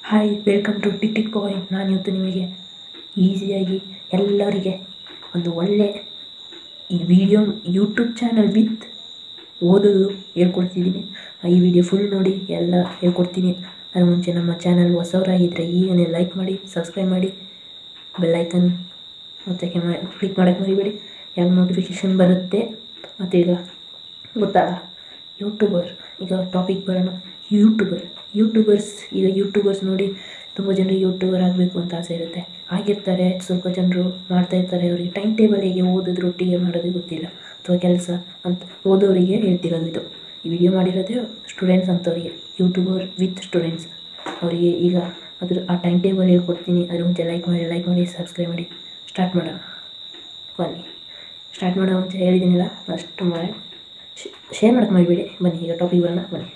hi welcome to tick tick point ನಾನು ಇವತ್ತು ನಿಮಗೆ ಈಸಿಯಾಗಿ ಎಲ್ಲರಿಗೆ ಒಂದು ಒಳ್ಳೆ ಈ ವಿಡಿಯೋ ಯೂಟ್ಯೂಬ್ ಚಾನಲ್ ವಿತ್ ಓದೋದು ಹೇಳ್ಕೊಡ್ತಿದ್ದೀನಿ ಈ ವಿಡಿಯೋ ಫುಲ್ ನೋಡಿ ಎಲ್ಲ ಹೇಳ್ಕೊಡ್ತೀನಿ ಅದ್ರ ಮುಂಚೆ ನಮ್ಮ ಚಾನಲ್ ಹೊಸವರಾಗಿದ್ದರೆ ಈಗಲೇ ಲೈಕ್ ಮಾಡಿ ಸಬ್ಸ್ಕ್ರೈಬ್ ಮಾಡಿ ಬೆಲ್ಲೈಕನ್ ಮತ್ತು ಕ್ಲಿಕ್ ಮಾಡೋಕ್ಕೆ ಮರಿಬೇಡಿ ಯಾವ ನೋಟಿಫಿಕೇಷನ್ ಬರುತ್ತೆ ಮತ್ತು ಈಗ ಗೊತ್ತಾ ಯೂಟ್ಯೂಬರ್ ಈಗ ಟಾಪಿಕ್ ಬರೋಣ ಯೂಟ್ಯೂಬರ್ ಯೂಟ್ಯೂಬರ್ಸ್ ಈಗ ಯೂಟ್ಯೂಬರ್ಸ್ ನೋಡಿ ತುಂಬ ಜನರಿಗೆ ಯೂಟ್ಯೂಬರ್ ಆಗಬೇಕು ಅಂತ ಆಸೆ ಇರುತ್ತೆ ಆಗಿರ್ತಾರೆ ಸ್ವಲ್ಪ ಜನರು ಮಾಡ್ತಾ ಇರ್ತಾರೆ ಅವರಿಗೆ ಟೈಮ್ ಟೇಬಲ್ ಹೇಗೆ ಓದಿದ್ರು ಒಟ್ಟಿಗೆ ಮಾಡೋದು ಗೊತ್ತಿಲ್ಲ ಅಥವಾ ಕೆಲಸ ಅಂತ ಓದೋರಿಗೆ ಹೇಳ್ತಿರೋದು ಇದು ಈ ವಿಡಿಯೋ ಮಾಡಿರೋದೇ ಸ್ಟೂಡೆಂಟ್ಸ್ ಅಂಥವ್ರಿಗೆ ಯೂಟ್ಯೂಬರ್ ವಿತ್ ಸ್ಟೂಡೆಂಟ್ಸ್ ಅವರಿಗೆ ಈಗ ಅದ್ರ ಆ ಟೈಮ್ ಟೇಬಲ್ ಹೇಳ್ಕೊಡ್ತೀನಿ ಅದ್ರ ಮುಂಚೆ ಲೈಕ್ ಮಾಡಿ ಲೈಕ್ ಮಾಡಿ ಸಬ್ಸ್ಕ್ರೈಬ್ ಮಾಡಿ ಸ್ಟಾರ್ಟ್ ಮಾಡೋಣ ಬನ್ನಿ ಸ್ಟಾರ್ಟ್ ಮಾಡೋ ಮುಂಚೆ ಹೇಳಿದ್ದೀನಿಲ್ಲ ಅಷ್ಟು ಮಾಡಿ ಶೇರ್ ಮಾಡಕ್ಕೆ ಮರಿಬೇಡಿ ಬನ್ನಿ ಈಗ ಟಾಪಿಕ್ ಬರೋಣ ಬನ್ನಿ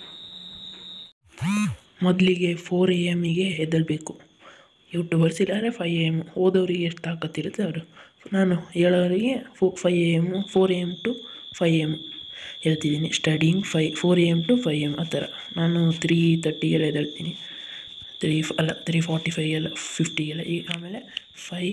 ಮೊದಲಿಗೆ ಫೋರ್ ಎ ಎಮ್ಮಿಗೆ ಎದ್ದೇಳಬೇಕು ಯೂಟ್ಯೂಬರ್ಸ್ ಇಲ್ಲಾಂದರೆ ಫೈ ಎ ಎಮ್ ಓದೋರಿಗೆ ಎಷ್ಟು ತಾಕತ್ತಿರುತ್ತೆ ಅವರು ನಾನು ಹೇಳೋರಿಗೆ four five A M four A M to five M ಹೇಳ್ತಿದ್ದೀನಿ studying five four A M to five M ಆ ಥರ ನಾನು ತ್ರೀ ತರ್ಟಿಗೆಲ್ಲ ಎದ್ದೇಳ್ತೀನಿ ತ್ರೀ ಅಲ್ಲ ತ್ರೀ ಫಾರ್ಟಿ ಫೈಗೆಲ್ಲ ಫಿಫ್ಟಿಗೆಲ್ಲ ಈಗ ಆಮೇಲೆ five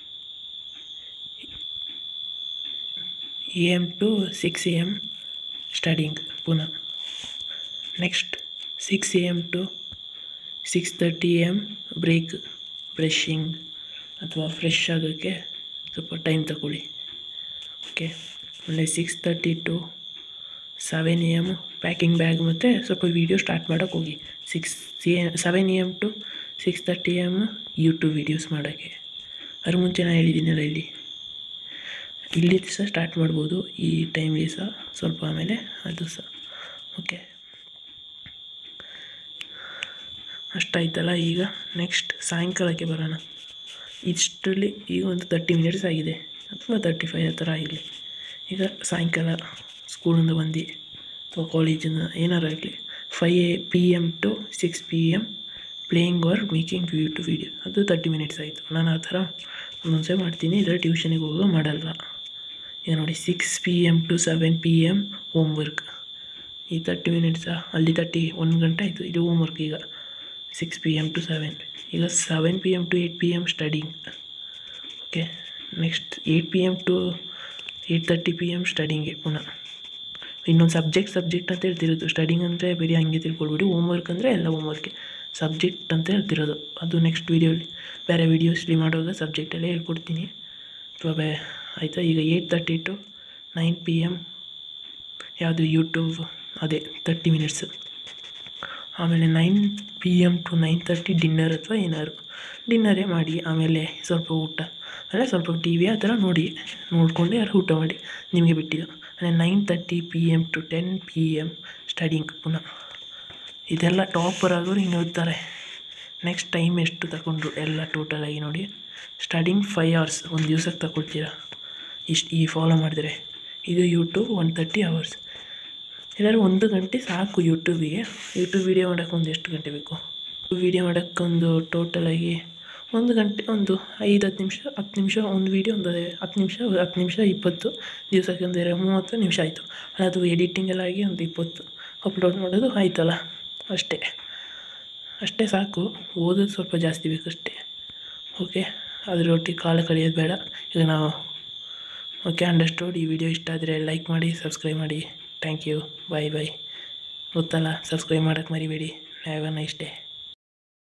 A M to six A M studying ಪುನಃ next six A M to six thirty M break brushing ಅಥವಾ ಫ್ರೆಶ್ ಆಗೋಕ್ಕೆ ಸ್ವಲ್ಪ ಟೈಮ್ ತಗೊಳ್ಳಿ ಓಕೆ ಆಮೇಲೆ six thirty to seven A M packing bag ಮತ್ತು ಸ್ವಲ್ಪ ವೀಡಿಯೋ ಸ್ಟಾರ್ಟ್ ಮಾಡೋಕ್ಕೆ ಹೋಗಿ ಸಿಕ್ಸ್ ಸಿ seven A M to six thirty M YouTube videos ಮಾಡೋಕ್ಕೆ ಅದ್ರ ಮುಂಚೆ ನಾನು ಹೇಳಿದ್ದೀನಲ್ಲ ಇಲ್ಲಿ ಇಲ್ಲಿ ಸಹ ಸ್ಟಾರ್ಟ್ ಮಾಡ್ಬೋದು ಈ ಟೈಮ್ಲಿ ಸಹ ಸ್ವಲ್ಪ ಆಮೇಲೆ ಅದು ಸಹ ಓಕೆ ಅಷ್ಟಾಯ್ತಲ್ಲ ಈಗ ನೆಕ್ಸ್ಟ್ ಸಾಯಂಕಾಲಕ್ಕೆ ಬರೋಣ ಇಷ್ಟರಲ್ಲಿ ಈಗ ಒಂದು ತರ್ಟಿ ಮಿನಿಟ್ಸ್ ಆಗಿದೆ ಅಥವಾ ತರ್ಟಿ ಫೈವ್ ಆ ಥರ ಆಗಲಿ ಈಗ ಸಾಯಂಕಾಲ ಸ್ಕೂಲಿಂದ ಬಂದು ಅಥವಾ ಕಾಲೇಜಿಂದ ಏನಾರು ಆಗಲಿ five A P M to six P M playing or making view to video ಅದು ತರ್ಟಿ ಮಿನಿಟ್ಸ್ ಆಯಿತು ನಾನು ಆ ಥರ ಒಂದೊಂದ್ಸಲ ಮಾಡ್ತೀನಿ ಇಲ್ಲ ಟ್ಯೂಷನಿಗೆ ಹೋಗೋ ಮಾಡಲ್ಲ ಈಗ ನೋಡಿ six P M to seven P M homework ಈ ತರ್ಟಿ ಮಿನಿಟ್ಸಾ ಅಲ್ಲಿ ತರ್ಟಿ ಒಂದು ಗಂಟೆ ಆಯಿತು ಇದು ಹೋಮ್ ವರ್ಕ್ ಈಗ six P M to seven ಈಗ seven P M to eight P M studying okay next eight P M to eight thirty P M ಸ್ಟಡಿಂಗ್ಗೆ ಪುನಃ ಇನ್ನೊಂದು ಸಬ್ಜೆಕ್ಟ್ ಸಬ್ಜೆಕ್ಟ್ ಅಂತ ಹೇಳ್ತಿರೋದು ಸ್ಟಡಿಂಗ್ ಅಂದರೆ ಬರೀ ಹಂಗೆ ತಿಳ್ಕೊಳ್ಬಿಡಿ ಹೋಮ್ ವರ್ಕ್ ಅಂದರೆ ಎಲ್ಲ ಹೋಮ್ ವರ್ಕೆ ಸಬ್ಜೆಕ್ಟ್ ಅಂತ ಹೇಳ್ತಿರೋದು ಅದು ನೆಕ್ಸ್ಟ್ ವೀಡಿಯೋಲಿ ಬೇರೆ ವೀಡಿಯೋಸ್ಲಿ ಮಾಡುವಾಗ ಸಬ್ಜೆಕ್ಟಲ್ಲೇ ಹೇಳ್ಕೊಡ್ತೀನಿ ಅಥವಾ ಬೇ ಆಯಿತಾ ಈಗ eight thirty to nine P M ಯಾವುದು ಯೂಟ್ಯೂಬ್ ಅದೇ ತರ್ಟಿ ಮಿನಿಟ್ಸು ಆಮೇಲೆ nine P M to nine thirty dinner ಅಥವಾ ಏನಾದ್ರು ಡಿನ್ನರೇ ಮಾಡಿ ಆಮೇಲೆ ಸ್ವಲ್ಪ ಊಟ ಅಂದರೆ ಸ್ವಲ್ಪ ಟಿ ವಿ ಆ ಥರ ನೋಡಿ ನೋಡಿಕೊಂಡು ಯಾರು ಊಟ ಮಾಡಿ ನಿಮಗೆ ಬಿಟ್ಟಿದ್ದು ಅಂದರೆ nine thirty P M to ten P M studying ಪುನಃ ಇದೆಲ್ಲ ಟಾಪರ್ ಆಗೋರು ಹಿಂಗೆ ಓದ್ತಾರೆ ನೆಕ್ಸ್ಟ್ ಟೈಮ್ ಎಷ್ಟು ತಗೊಂಡ್ರು ಎಲ್ಲ ಟೋಟಲಾಗಿ ನೋಡಿ ಸ್ಟಡಿಂಗ್ ಫೈವ್ ಅವರ್ಸ್ ಒಂದು ದಿವ್ಸಕ್ಕೆ ತಗೊಳ್ತೀರಾ ಇಷ್ಟು ಈ ಫಾಲೋ ಮಾಡಿದ್ರೆ ಇದು ಯೂಟ್ಯೂಬ್ ಒನ್ ತರ್ಟಿ ಅವರ್ಸ್ ಎಲ್ಲರೂ ಒಂದು ಗಂಟೆ ಸಾಕು ಯೂಟ್ಯೂಬಿಗೆ ಯೂಟ್ಯೂಬ್ ವೀಡಿಯೋ ಮಾಡೋಕ್ಕೆ ಒಂದು ಎಷ್ಟು ಗಂಟೆ ಬೇಕು ವೀಡಿಯೋ ಮಾಡೋಕ್ಕೊಂದು ಟೋಟಲಾಗಿ ಒಂದು ಗಂಟೆ ಒಂದು ಐದು ಹತ್ತು ನಿಮಿಷ ಹತ್ತು ನಿಮಿಷ ಒಂದು ವೀಡಿಯೋ ಒಂದು ಹತ್ತು ನಿಮಿಷ ಹತ್ತು ನಿಮಿಷ ಇಪ್ಪತ್ತು ದಿವಸಕ್ಕೆ ಒಂದು ಮೂವತ್ತು ನಿಮಿಷ ಆಯಿತು ಅದು ಎಡಿಟಿಂಗ್ ಎಲ್ಲ ಆಗಿ ಒಂದು ಇಪ್ಪತ್ತು ಅಪ್ಲೋಡ್ ಮಾಡೋದು ಆಯ್ತಲ್ಲ ಅಷ್ಟೇ ಅಷ್ಟೇ ಸಾಕು ಓದೋದು ಸ್ವಲ್ಪ ಜಾಸ್ತಿ ಬೇಕಷ್ಟೇ ಓಕೆ ಅದರೊಟ್ಟಿಗೆ ಕಾಲ ಕಳೆಯೋದು ಬೇಡ ಈಗ ನಾವು ಓಕೆ ಅಂಡರ್ಸ್ಟೂಡ್ ಈ ವಿಡಿಯೋ ಇಷ್ಟ ಆದರೆ ಲೈಕ್ ಮಾಡಿ ಸಬ್ಸ್ಕ್ರೈಬ್ ಮಾಡಿ ಥ್ಯಾಂಕ್ ಯು ಬಾಯ್ ಬಾಯ್ ಗೊತ್ತಲ್ಲ ಸಬ್ಸ್ಕ್ರೈಬ್ ಮಾಡೋಕ್ಕೆ ಮರಿಬೇಡಿ ಹ್ಯಾವ್ ಅ ನೈಸ್ ಡೇ